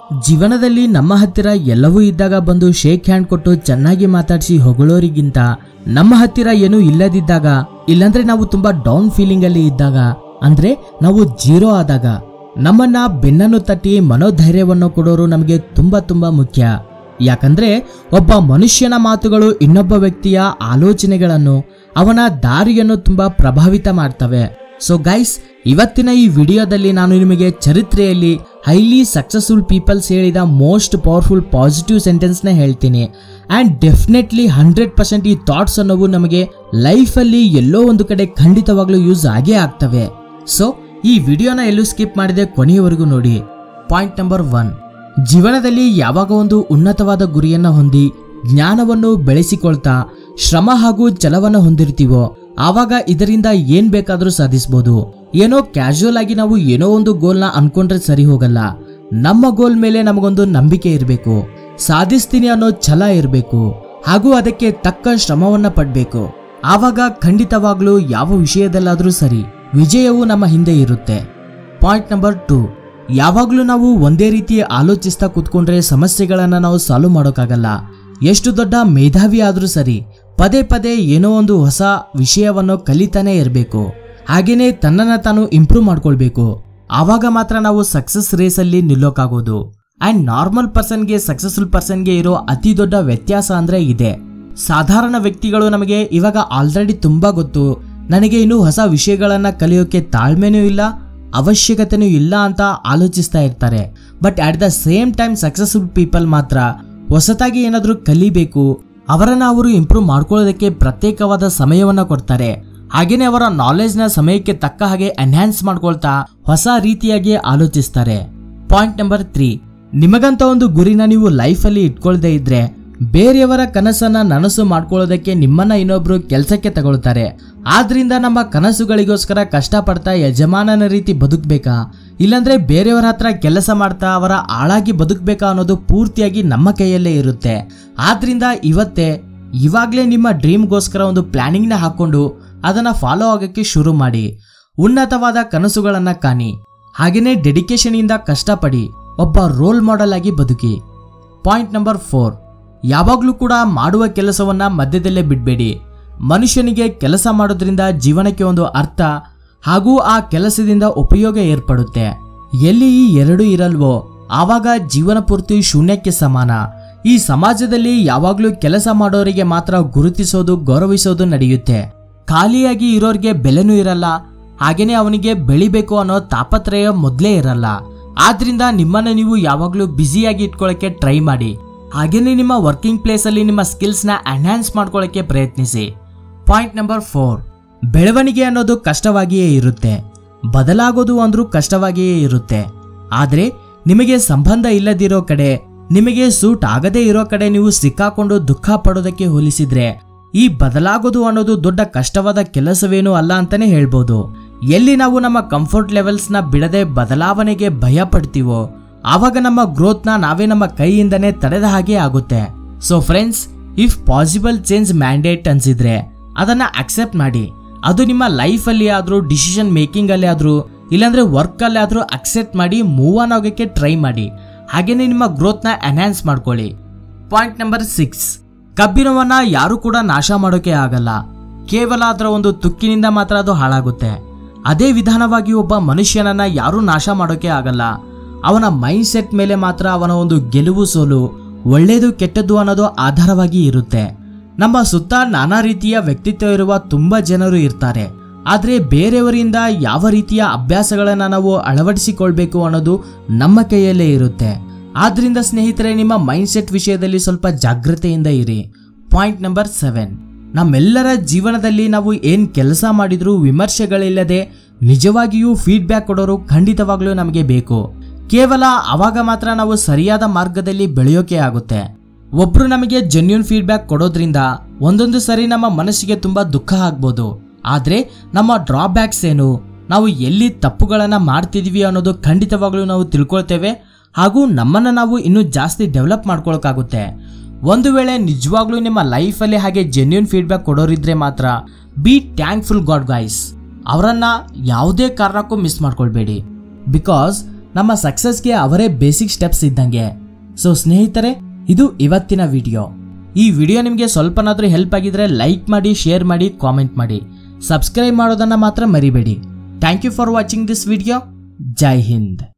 ಜೀವನದಲ್ಲಿ ನಮ್ಮ ಹತ್ತಿರ ಎಲ್ಲವೂ ಇದ್ದಾಗ ಬಂದು ಶೇಕ್ ಹ್ಯಾಂಡ್ ಕೊಟ್ಟು ಚೆನ್ನಾಗಿ ಮಾತಾಡಿಸಿ ಹೊಗಳೋರಿಗಿಂತ ನಮ್ಮ ಹತ್ತಿರ ಏನೂ ಇಲ್ಲದಿದ್ದಾಗ ಇಲ್ಲಾಂದ್ರೆ ನಾವು ತುಂಬಾ ಡೌನ್ ಫೀಲಿಂಗ್ ಅಲ್ಲಿ ಇದ್ದಾಗ ಅಂದ್ರೆ ನಾವು ಜೀರೋ ಆದಾಗ ನಮ್ಮನ್ನ ಬೆನ್ನನ್ನು ತಟ್ಟಿ ಮನೋಧೈರ್ಯವನ್ನು ಕೊಡೋರು ನಮಗೆ ತುಂಬಾ ತುಂಬಾ ಮುಖ್ಯ ಯಾಕಂದ್ರೆ ಒಬ್ಬ ಮನುಷ್ಯನ ಮಾತುಗಳು ಇನ್ನೊಬ್ಬ ವ್ಯಕ್ತಿಯ ಆಲೋಚನೆಗಳನ್ನು ಅವನ ದಾರಿಯನ್ನು ತುಂಬಾ ಪ್ರಭಾವಿತ ಮಾಡ್ತವೆ ಸೊ ಗೈಸ್ ಇವತ್ತಿನ ಈ ವಿಡಿಯೋದಲ್ಲಿ ನಾನು ನಿಮಗೆ ಚರಿತ್ರೆಯಲ್ಲಿ ಹೈಲಿ ಸಕ್ಸಸ್ಫುಲ್ ಪೀಪಲ್ಸ್ ಹೇಳಿದ ಮೋಸ್ಟ್ ಪವರ್ಫುಲ್ ಪಾಸಿಟಿವ್ ಸೆಂಟೆನ್ಸ್ ನ ಹೇಳ್ತೀನಿ ಅಂಡ್ ಡೆಫಿನೆಟ್ಲಿ ಹಂಡ್ರೆಡ್ ಪರ್ಸೆಂಟ್ ಈ ಥಾಟ್ಸ್ ಅನ್ನೋವು ನಮಗೆ ಲೈಫಲ್ಲಿ ಎಲ್ಲೋ ಒಂದು ಕಡೆ ಖಂಡಿತವಾಗ್ಲೂ ಯೂಸ್ ಆಗೇ ಆಗ್ತವೆ ಸೊ ಈ ವಿಡಿಯೋನ ಎಲ್ಲೂ ಸ್ಕಿಪ್ ಮಾಡದೆ ಕೊನೆಯವರೆಗೂ ನೋಡಿ ಪಾಯಿಂಟ್ ನಂಬರ್ ಒನ್ ಜೀವನದಲ್ಲಿ ಯಾವಾಗ ಒಂದು ಉನ್ನತವಾದ ಗುರಿಯನ್ನ ಹೊಂದಿ ಜ್ಞಾನವನ್ನು ಬೆಳೆಸಿಕೊಳ್ತಾ ಶ್ರಮ ಹಾಗೂ ಛಲವನ್ನು ಹೊಂದಿರ್ತೀವೋ ಆವಾಗ ಇದರಿಂದ ಏನ್ ಬೇಕಾದ್ರೂ ಸಾಧಿಸಬಹುದು ಏನೋ ಕ್ಯಾಶುವಲ್ ಆಗಿ ನಾವು ಏನೋ ಒಂದು ಗೋಲ್ನ ಅನ್ಕೊಂಡ್ರೆ ಸರಿ ಹೋಗಲ್ಲ ನಮ್ಮ ಗೋಲ್ ಮೇಲೆ ನಮಗೊಂದು ನಂಬಿಕೆ ಇರಬೇಕು ಸಾಧಿಸ್ತೀನಿ ಅನ್ನೋ ಛಲ ಇರಬೇಕು ಹಾಗೂ ಅದಕ್ಕೆ ತಕ್ಕ ಶ್ರಮವನ್ನ ಪಡ್ಬೇಕು ಆವಾಗ ಖಂಡಿತವಾಗ್ಲೂ ಯಾವ ವಿಷಯದಲ್ಲಾದ್ರೂ ಸರಿ ವಿಜಯವು ನಮ್ಮ ಹಿಂದೆ ಇರುತ್ತೆ ಪಾಯಿಂಟ್ ನಂಬರ್ ಟೂ ಯಾವಾಗಲೂ ನಾವು ಒಂದೇ ರೀತಿ ಆಲೋಚಿಸ್ತಾ ಕೂತ್ಕೊಂಡ್ರೆ ಸಮಸ್ಯೆಗಳನ್ನ ನಾವು ಸಾಲ್ವ್ ಮಾಡೋಕ್ಕಾಗಲ್ಲ ಎಷ್ಟು ದೊಡ್ಡ ಮೇಧಾವಿ ಆದ್ರೂ ಸರಿ ಪದೇ ಪದೇ ಏನೋ ಒಂದು ಹೊಸ ವಿಷಯವನ್ನು ಕಲಿತಾನೆ ಇರಬೇಕು ಹಾಗೇನೆ ತನ್ನನ್ನ ತಾನು ಇಂಪ್ರೂವ್ ಮಾಡ್ಕೊಳ್ಬೇಕು ಆವಾಗ ಮಾತ್ರ ನಾವು ಸಕ್ಸಸ್ ರೇಸಲ್ಲಿ ನಿಲ್ಲೋಕ್ಕಾಗೋದು ಅಂಡ್ ನಾರ್ಮಲ್ ಪರ್ಸನ್ಗೆ ಸಕ್ಸಸ್ಫುಲ್ ಪರ್ಸನ್ಗೆ ಇರೋ ಅತಿ ದೊಡ್ಡ ವ್ಯತ್ಯಾಸ ಅಂದ್ರೆ ಇದೆ ಸಾಧಾರಣ ವ್ಯಕ್ತಿಗಳು ನಮಗೆ ಇವಾಗ ಆಲ್ರೆಡಿ ತುಂಬಾ ಗೊತ್ತು ನನಗೆ ಇನ್ನು ಹೊಸ ವಿಷಯಗಳನ್ನ ಕಲಿಯೋಕೆ ತಾಳ್ಮೆನೂ ಇಲ್ಲ ಅವಶ್ಯಕತೆನೂ ಇಲ್ಲ ಅಂತ ಆಲೋಚಿಸ್ತಾ ಇರ್ತಾರೆ but at the same time successful people ಮಾತ್ರ ಹೊಸತಾಗಿ ಏನಾದರೂ ಕಲಿಬೇಕು ಅವರನ್ನ ಅವರು ಇಂಪ್ರೂವ್ ಮಾಡ್ಕೊಳ್ಳೋದಕ್ಕೆ ಪ್ರತ್ಯೇಕವಾದ ಸಮಯವನ್ನ ಕೊಡ್ತಾರೆ ಹಾಗೇನೆ ಅವರ ನಾಲೆಜ್ನ ಸಮಯಕ್ಕೆ ತಕ್ಕ ಹಾಗೆ ಎನ್ಹ್ಯಾನ್ಸ್ ಮಾಡ್ಕೊಳ್ತಾ ಹೊಸ ರೀತಿಯಾಗಿ ಆಲೋಚಿಸ್ತಾರೆ ಪಾಯಿಂಟ್ ನಂಬರ್ ತ್ರೀ ನಿಮಗಂತ ಒಂದು ಗುರಿನ ನೀವು ಲೈಫಲ್ಲಿ ಇಟ್ಕೊಳ್ದೇ ಇದ್ರೆ ಬೇರೆಯವರ ಕನಸನ್ನ ನನಸು ಮಾಡ್ಕೊಳ್ಳೋದಕ್ಕೆ ನಿಮ್ಮನ್ನ ಇನ್ನೊಬ್ರು ಕೆಲಸಕ್ಕೆ ತಗೊಳ್ತಾರೆ ಆದ್ರಿಂದ ನಮ್ಮ ಕನಸುಗಳಿಗೋಸ್ಕರ ಕಷ್ಟಪಡ್ತಾ ಯಜಮಾನನ ರೀತಿ ಬದುಕ್ಬೇಕಾ ಇಲ್ಲಾಂದ್ರೆ ಬೇರೆಯವರ ಹತ್ರ ಕೆಲಸ ಮಾಡ್ತಾ ಅವರ ಆಳಾಗಿ ಬದುಕ್ಬೇಕಾ ಅನ್ನೋದು ಪೂರ್ತಿಯಾಗಿ ನಮ್ಮ ಕೈಯಲ್ಲೇ ಇರುತ್ತೆ ಆದ್ರಿಂದ ಇವತ್ತೇ ಇವಾಗ್ಲೇ ನಿಮ್ಮ ಡ್ರೀಮ್ಗೋಸ್ಕರ ಒಂದು ಪ್ಲಾನಿಂಗ್ನ ಹಾಕೊಂಡು ಅದನ್ನ ಫಾಲೋ ಆಗಕ್ಕೆ ಶುರು ಮಾಡಿ ಉನ್ನತವಾದ ಕನಸುಗಳನ್ನ ಕಾಣಿ ಹಾಗೇನೆ ಡೆಡಿಕೇಶನ್ ಇಂದ ಕಷ್ಟಪಡಿ ಒಬ್ಬ ರೋಲ್ ಮಾಡೆಲ್ ಆಗಿ ಬದುಕಿ ಪಾಯಿಂಟ್ ನಂಬರ್ ಫೋರ್ ಯಾವಾಗಲೂ ಕೂಡ ಮಾಡುವ ಕೆಲಸವನ್ನ ಮಧ್ಯದಲ್ಲೇ ಬಿಡಬೇಡಿ ಮನುಷ್ಯನಿಗೆ ಕೆಲಸ ಮಾಡೋದ್ರಿಂದ ಜೀವನಕ್ಕೆ ಒಂದು ಅರ್ಥ ಹಾಗೂ ಆ ಕೆಲಸದಿಂದ ಉಪಯೋಗ ಏರ್ಪಡುತ್ತೆ ಎಲ್ಲಿ ಈ ಎರಡು ಇರಲ್ವೋ ಆವಾಗ ಜೀವನ ಪೂರ್ತಿ ಶೂನ್ಯಕ್ಕೆ ಸಮಾನ ಈ ಸಮಾಜದಲ್ಲಿ ಯಾವಾಗಲೂ ಕೆಲಸ ಮಾಡೋರಿಗೆ ಮಾತ್ರ ಗುರುತಿಸೋದು ಗೌರವಿಸೋದು ನಡೆಯುತ್ತೆ ಖಾಲಿಯಾಗಿ ಇರೋರಿಗೆ ಬೆಲೆನೂ ಇರಲ್ಲ ಹಾಗೇನೆ ಅವನಿಗೆ ಬೆಳಿಬೇಕು ಅನ್ನೋ ತಾಪತ್ರಯ ಮೊದಲೇ ಇರಲ್ಲ ಆದ್ರಿಂದ ನಿಮ್ಮನ್ನ ನೀವು ಯಾವಾಗಲೂ ಬ್ಯುಸಿಯಾಗಿ ಇಟ್ಕೊಳ್ಳೋಕೆ ಟ್ರೈ ಮಾಡಿ ಹಾಗೇನೆ ನಿಮ್ಮ ವರ್ಕಿಂಗ್ ಪ್ಲೇಸ್ ಅಲ್ಲಿ ನಿಮ್ಮ ಸ್ಕಿಲ್ಸ್ ನ ಎನ್ಹಾನ್ಸ್ ಮಾಡ್ಕೊಳ್ಳೋಕೆ ಪ್ರಯತ್ನಿಸಿ ಪಾಯಿಂಟ್ ನಂಬರ್ ಫೋರ್ ಬೆಳವಣಿಗೆ ಅನ್ನೋದು ಕಷ್ಟವಾಗಿಯೇ ಇರುತ್ತೆ ಬದಲಾಗೋದು ಅಂದ್ರೂ ಕಷ್ಟವಾಗಿಯೇ ಇರುತ್ತೆ ಆದ್ರೆ ನಿಮಗೆ ಸಂಬಂಧ ಇಲ್ಲದಿರೋ ಕಡೆ ನಿಮಗೆ ಸೂಟ್ ಆಗದೇ ಇರೋ ಕಡೆ ನೀವು ಸಿಕ್ಕಾಕೊಂಡು ದುಃಖ ಪಡೋದಕ್ಕೆ ಹೋಲಿಸಿದ್ರೆ ಈ ಬದಲಾಗೋದು ಅನ್ನೋದು ದೊಡ್ಡ ಕಷ್ಟವಾದ ಕೆಲಸವೇನೂ ಅಲ್ಲ ಅಂತಾನೆ ಹೇಳ್ಬೋದು ಎಲ್ಲಿ ನಾವು ನಮ್ಮ ಕಂಫರ್ಟ್ ಲೆವೆಲ್ಸ್ನ ಬಿಡದೆ ಬದಲಾವಣೆಗೆ ಭಯ ಪಡ್ತೀವೋ ಆವಾಗ ನಮ್ಮ ಗ್ರೋತ್ನ ನಾವೇ ನಮ್ಮ ಕೈಯಿಂದನೇ ತಡೆದ ಹಾಗೆ ಆಗುತ್ತೆ so friends if possible change mandate ಅನ್ಸಿದ್ರೆ ಅದನ್ನ ಅಕ್ಸೆಪ್ಟ್ ಮಾಡಿ ಅದು ನಿಮ್ಮ ಲೈಫಲ್ಲಿ ಆದ್ರೂ ಡಿಸಿಷನ್ ಮೇಕಿಂಗ್ ಅಲ್ಲಿ ಆದ್ರೂ ಇಲ್ಲಾಂದ್ರೆ ವರ್ಕ್ ಅಲ್ಲಿ ಆದ್ರೂ ಅಕ್ಸೆಪ್ಟ್ ಮಾಡಿ ಮೂವ್ ಆನ್ ಆಗೋಕೆ ಟ್ರೈ ಮಾಡಿ ಹಾಗೇನೆ ನಿಮ್ಮ ಗ್ರೋತ್ನ ಎನ್ಹಾನ್ಸ್ ಮಾಡ್ಕೊಳ್ಳಿ ಪಾಯಿಂಟ್ ನಂಬರ್ ಸಿಕ್ಸ್ ಕಬ್ಬಿಣವನ್ನ ಯಾರು ಕೂಡ ನಾಶ ಮಾಡೋಕೆ ಆಗಲ್ಲ ಕೇವಲ ಅದರ ಒಂದು ತುಕ್ಕಿನಿಂದ ಮಾತ್ರ ಅದು ಹಾಳಾಗುತ್ತೆ ಅದೇ ವಿಧಾನವಾಗಿ ಒಬ್ಬ ಮನುಷ್ಯನನ್ನ ಯಾರೂ ನಾಶ ಮಾಡೋಕೆ ಆಗಲ್ಲ ಅವನ ಮೈಂಡ್ ಸೆಟ್ ಮೇಲೆ ಮಾತ್ರ ಅವನ ಒಂದು ಗೆಲುವು ಸೋಲು ಒಳ್ಳೆಯದು ಕೆಟ್ಟದ್ದು ಅನ್ನೋದು ಆಧಾರವಾಗಿ ಇರುತ್ತೆ ನಮ್ಮ ಸುತ್ತ ನಾನಾ ರೀತಿಯ ವ್ಯಕ್ತಿತ್ವ ಇರುವ ತುಂಬಾ ಜನರು ಇರ್ತಾರೆ ಆದರೆ ಬೇರೆಯವರಿಂದ ಯಾವ ರೀತಿಯ ಅಭ್ಯಾಸಗಳನ್ನ ನಾವು ಅಳವಡಿಸಿಕೊಳ್ಬೇಕು ಅನ್ನೋದು ನಮ್ಮ ಕೈಯಲ್ಲೇ ಇರುತ್ತೆ ಆದ್ರಿಂದ ಸ್ನೇಹಿತರೆ ನಿಮ್ಮ ಮೈಂಡ್ ಸೆಟ್ ವಿಷಯದಲ್ಲಿ ಸ್ವಲ್ಪ ಜಾಗ್ರತೆಯಿಂದ ಇರಿ ಪಾಯಿಂಟ್ ನಂಬರ್ ಸೆವೆನ್ ನಮ್ಮೆಲ್ಲರ ಜೀವನದಲ್ಲಿ ನಾವು ಏನ್ ಕೆಲಸ ಮಾಡಿದ್ರೂ ವಿಮರ್ಶೆಗಳಿಲ್ಲದೆ ನಿಜವಾಗಿಯೂ ಫೀಡ್ಬ್ಯಾಕ್ ಕೊಡೋರು ಖಂಡಿತವಾಗ್ಲೂ ನಮಗೆ ಬೇಕು ಕೇವಲ ಅವಾಗ ಮಾತ್ರ ನಾವು ಸರಿಯಾದ ಮಾರ್ಗದಲ್ಲಿ ಬೆಳೆಯೋಕೆ ಆಗುತ್ತೆ ಒಬ್ರು ನಮಗೆ ಜೆನ್ಯೂನ್ ಫೀಡ್ಬ್ಯಾಕ್ ಕೊಡೋದ್ರಿಂದ ಒಂದೊಂದು ಸರಿ ನಮ್ಮ ಮನಸ್ಸಿಗೆ ತುಂಬಾ ದುಃಖ ಆಗ್ಬೋದು ಆದ್ರೆ ನಮ್ಮ ಡ್ರಾಬ್ಯಾಕ್ಸ್ ಏನು ನಾವು ಎಲ್ಲಿ ತಪ್ಪುಗಳನ್ನ ಮಾಡ್ತಿದೀವಿ ಅನ್ನೋದು ಖಂಡಿತವಾಗ್ಲೂ ನಾವು ತಿಳ್ಕೊಳ್ತೇವೆ ಹಾಗೂ ನಮ್ಮನ್ನ ನಾವು ಇನ್ನೂ ಜಾಸ್ತಿ ಡೆವಲಪ್ ಮಾಡ್ಕೊಳಕ್ಕಾಗುತ್ತೆ ಒಂದು ವೇಳೆ ನಿಜವಾಗ್ಲೂ ನಿಮ್ಮ ಲೈಫಲ್ಲಿ ಹಾಗೆ ಜೆನ್ಯೂನ್ ಫೀಡ್ಬ್ಯಾಕ್ ಕೊಡೋರಿದ್ರೆ ಮಾತ್ರ ಬಿ ಥ್ಯಾಂಕ್ಫುಲ್ ಗಾಡ್ ಗೈಸ್ ಅವರನ್ನ ಯಾವುದೇ ಕಾರಣಕ್ಕೂ ಮಿಸ್ ಮಾಡ್ಕೊಳ್ಬೇಡಿ ಬಿಕಾಸ್ ನಮ್ಮ ಸಕ್ಸಸ್ಗೆ ಅವರೇ ಬೇಸಿಕ್ ಸ್ಟೆಪ್ಸ್ ಇದ್ದಂಗೆ ಸೊ ಸ್ನೇಹಿತರೆ ಇದು ಇವತ್ತಿನ ವಿಡಿಯೋ ಈ ವಿಡಿಯೋ ನಿಮಗೆ ಸ್ವಲ್ಪನಾದ್ರೂ ಹೆಲ್ಪ್ ಆಗಿದ್ರೆ ಲೈಕ್ ಮಾಡಿ ಶೇರ್ ಮಾಡಿ ಕಾಮೆಂಟ್ ಮಾಡಿ ಸಬ್ಸ್ಕ್ರೈಬ್ ಮಾಡೋದನ್ನ ಮಾತ್ರ ಮರಿಬೇಡಿ thank you for watching this video Jai Hind